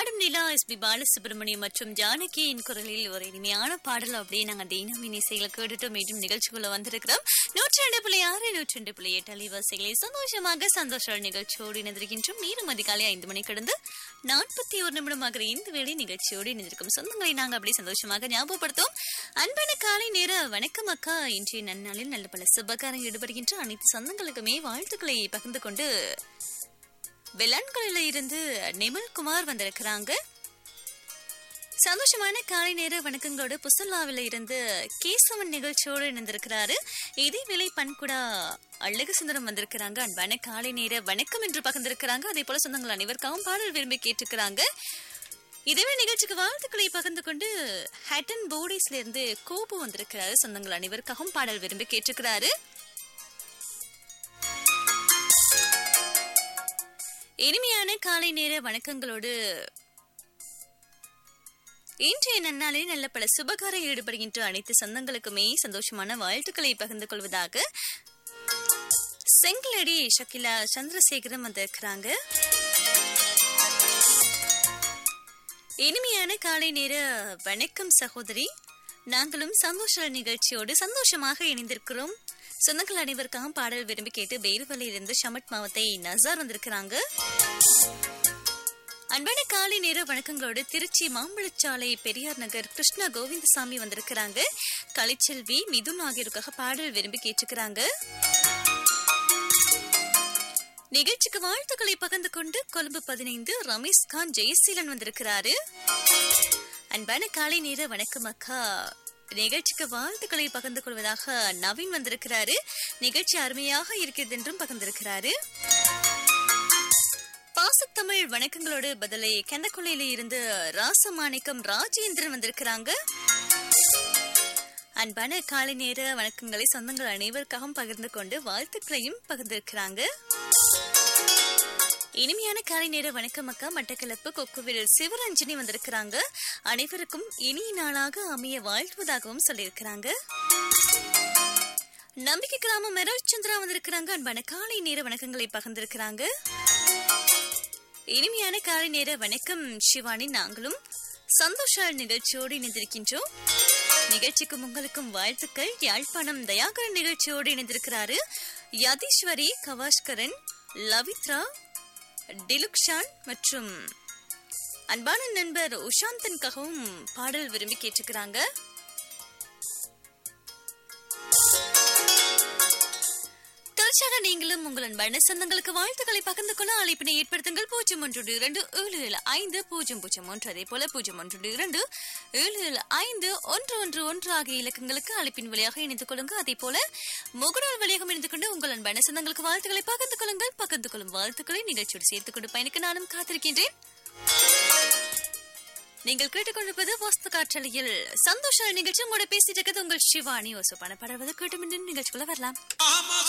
பாடும் நிலா S B Balasubramaniam மற்றும் ஜானகியின் குரலில் ஒரு இனிமையான பாடல் அப்படியே நாங்க தினமின் இசைகளை கேட்டுட்டு மீண்டும் நிகழ்ச்சிக்குள்ள வந்திருக்கிறோம் நூற்றி ரெண்டு புள்ளி ஆறு நூற்றி ரெண்டு புள்ளி எட்டு அலைவாசிகளை சந்தோஷமாக சந்தோஷ நிகழ்ச்சியோடு இணைந்திருக்கின்றோம் நீரும் அதிகாலை ஐந்து மணி கடந்து நாற்பத்தி ஒரு நிமிடமாக இந்த வேளை நிகழ்ச்சியோடு இணைந்திருக்கும் சொந்தங்களை நாங்க அப்படியே சந்தோஷமாக ஞாபகப்படுத்தும் அன்பான காலை நேர வணக்கம் அக்கா இன்றைய நன்னாளில் நல்ல பல சுபகாரம் ஈடுபடுகின்ற அனைத்து சொந்தங்களுக்குமே வாழ்த்துக்களை பகிர்ந்து கொண்டு வெள்ளான்களில் இருந்து நிமல்குமார் வந்திருக்கிறாங்க சந்தோஷமான காலை நேர வணக்கங்களோடு புசல்லாவில இருந்து கேசவன் நிகழ்ச்சியோடு இணைந்திருக்கிறாரு இதே வேளை பண்குடா அழகு சுந்தரம் வந்திருக்கிறாங்க அன்பான காலை நேர வணக்கம் என்று பகிர்ந்திருக்கிறாங்க அதே போல சொந்தங்கள் அனைவருக்காகவும் பாடல் விரும்பி கேட்டிருக்கிறாங்க இதேவே நிகழ்ச்சிக்கு வாழ்த்துக்களை பகிர்ந்து கொண்டு ஹேட்டன் போர்டிஸ்ல இருந்து கோபு வந்திருக்கிறாரு சொந்தங்கள் அனைவருக்காகவும் பாடல் விரும்பி கேட்டிருக்கிறாரு இனிமையான காலை நேர வணக்கங்களோடு இன்றைய நன்னாளில் நல்ல பல சுபகாரம் ஈடுபடுகின்ற அனைத்து சொந்தங்களுக்குமே சந்தோஷமான வாழ்த்துக்களை பகிர்ந்து கொள்வதாக செங்கலடி ஷக்கிலா சந்திரசேகரம் வந்திருக்கிறாங்க இனிமையான காலை நேர வணக்கம் சகோதரி நாங்களும் சந்தோஷ நிகழ்ச்சியோடு சந்தோஷமாக இணைந்திருக்கிறோம் சொந்தங்கள் அனைவருக்காகவும் பாடல் விரும்பி கேட்டு பேருவலையிலிருந்து ஷமட் மாவத்தை நசார் வந்திருக்கிறாங்க அன்பான காலை நேர வணக்கங்களோடு திருச்சி மாம்பழச்சாலை பெரியார் நகர் கிருஷ்ணா கோவிந்தசாமி வந்திருக்கிறாங்க கலைச்செல்வி மிதுன் ஆகியோருக்காக பாடல் விரும்பி கேட்டுக்கிறாங்க நிகழ்ச்சிக்கு வாழ்த்துக்களை பகிர்ந்து கொண்டு கொழும்பு பதினைந்து ரமேஷ் கான் ஜெயசீலன் வந்திருக்கிறாரு அன்பான காலை நேர வணக்கம் அக்கா நிகழ்ச்சிக்கு வாழ்த்துக்களை பகிர்ந்து கொள்வதாக நவீன் வந்திருக்கிறாரு நிகழ்ச்சி அருமையாக இருக்கிறது என்றும் பகிர்ந்திருக்கிறாரு பாசத்தமிழ் வணக்கங்களோடு பதிலை கெந்தக்குள்ளையில இருந்து ராசமாணிக்கம் ராஜேந்திரன் வந்திருக்கிறாங்க அன்பான காலை நேர வணக்கங்களை சொந்தங்கள் அனைவருக்காகவும் பகிர்ந்து கொண்டு வாழ்த்துக்களையும் பகிர்ந்திருக்கிறாங்க இனிமையான காலை நேர வணக்கம் அக்கா மட்டக்களப்பு கொக்குவில் சிவரஞ்சனி வந்திருக்கிறாங்க அனைவருக்கும் இனிய நாளாக அமைய வாழ்த்துவதாகவும் சொல்லியிருக்கிறாங்க நம்பிக்கை கிராமம் மெரோஜ் சந்திரா வந்திருக்கிறாங்க அன்பான காலை நேர வணக்கங்களை பகிர்ந்திருக்கிறாங்க இனிமையான காலை நேர வணக்கம் சிவானி நாங்களும் சந்தோஷால் நிகழ்ச்சியோடு இணைந்திருக்கின்றோம் நிகழ்ச்சிக்கும் உங்களுக்கும் வாழ்த்துக்கள் யாழ்ப்பாணம் தயாகரன் நிகழ்ச்சியோடு இணைந்திருக்கிறாரு யதீஸ்வரி கவாஷ்கரன் லவித்ரா டிலுக்ஷான் மற்றும் அன்பான நண்பர் உஷாந்தனுக்காகவும் பாடல் விரும்பி கேட்டுக்கிறாங்க தொடர்ச்சியாக நீங்களும் உங்கள் அன்பான சொந்தங்களுக்கு வாழ்த்துக்களை பகிர்ந்து கொள்ள அழைப்பினை ஏற்படுத்துங்கள் பூஜ்ஜியம் ஒன்று இரண்டு ஏழு ஏழு ஐந்து பூஜ்ஜியம் பூஜ்ஜியம் ஒன்று அதே போல பூஜ்ஜியம் ஒன்று இரண்டு ஏழு ஏழு ஐந்து ஒன்று ஒன்று ஒன்று ஆகிய இலக்கங்களுக்கு அழைப்பின் வழியாக இணைந்து கொள்ளுங்க அதே போல முகநூல் வழியாக இணைந்து கொண்டு உங்கள் அன்பான சொந்தங்களுக்கு வாழ்த்துக்களை பகிர்ந்து கொள்ளுங்கள் பகிர்ந்து கொள்ளும் வாழ்த்துக்களை நிகழ்ச்சியோடு சேர்த்துக் கொண்டு பயணிக்க நானும் காத்திருக்கின்றேன் நீங்கள் கேட்டுக்கொண்டிருப்பது வாஸ்து காற்றலையில் சந்தோஷ நிகழ்ச்சி உங்களோட பேசிட்டு இருக்கிறது உங்கள் சிவானி ஒசுப்பான படர்வது கேட்டு நிகழ்ச்சிக்குள்ள வரலாம் ஆமா